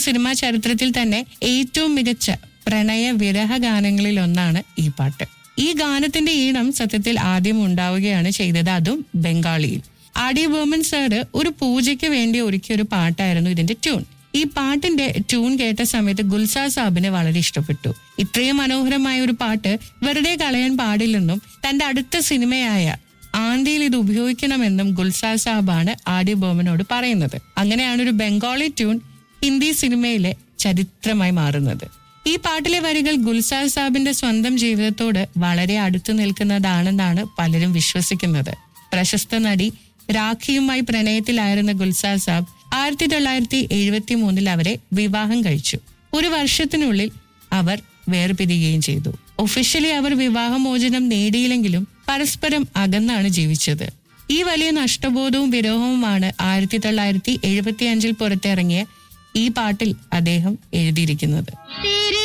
cinema ചരിത്രത്തിൽ തന്നെ ഏറ്റവും മികച്ച പ്രണയ വിരഹ ഗാനങ്ങളിൽ ഒന്നാണ് ഈ പാട്ട് ഈ ഗാനത്തിന്റെ ഈണം സത്യത്തിൽ ആദ്യം ഉണ്ടാവുകയാണ് ചെയ്തത് അതും ബംഗാളിയിൽ ആർ ഡി ബോമൻ സാറ് ഒരു പൂജയ്ക്ക് വേണ്ടി ഒരുക്കിയ ഒരു പാട്ടായിരുന്നു ഇതിന്റെ ട്യൂൺ ഈ പാട്ടിന്റെ ട്യൂൺ കേട്ട സമയത്ത് ഗുൽസാ സാബിന് വളരെ ഇഷ്ടപ്പെട്ടു ഇത്രയും മനോഹരമായ ഒരു പാട്ട് വെറുതെ കളയാൻ പാടില്ലെന്നും തന്റെ അടുത്ത സിനിമയായ ആന്തിയിൽ ഇത് ഉപയോഗിക്കണമെന്നും ഗുൽസാ സാബാണ് ആർ ഡി ബോമനോട് പറയുന്നത് അങ്ങനെയാണ് ഒരു ബംഗാളി ട്യൂൺ ഹിന്ദി സിനിമയിലെ ചരിത്രമായി മാറുന്നത് ഈ പാട്ടിലെ വരികൾ ഗുൽസാർ സാബിന്റെ സ്വന്തം ജീവിതത്തോട് വളരെ അടുത്തു നിൽക്കുന്നതാണെന്നാണ് പലരും വിശ്വസിക്കുന്നത് പ്രശസ്ത നടി രാഖിയുമായി പ്രണയത്തിലായിരുന്ന ഗുൽസാർ സാബ് ആയിരത്തി തൊള്ളായിരത്തി എഴുപത്തി മൂന്നിൽ അവരെ വിവാഹം കഴിച്ചു ഒരു വർഷത്തിനുള്ളിൽ അവർ വേർപിരിയുകയും ചെയ്തു ഒഫീഷ്യലി അവർ വിവാഹമോചനം നേടിയില്ലെങ്കിലും പരസ്പരം അകന്നാണ് ജീവിച്ചത് ഈ വലിയ നഷ്ടബോധവും വിരഹവുമാണ് ആയിരത്തി തൊള്ളായിരത്തി എഴുപത്തി അഞ്ചിൽ പുറത്തിറങ്ങിയ ഈ പാട്ടിൽ അദ്ദേഹം എഴുതിയിരിക്കുന്നത്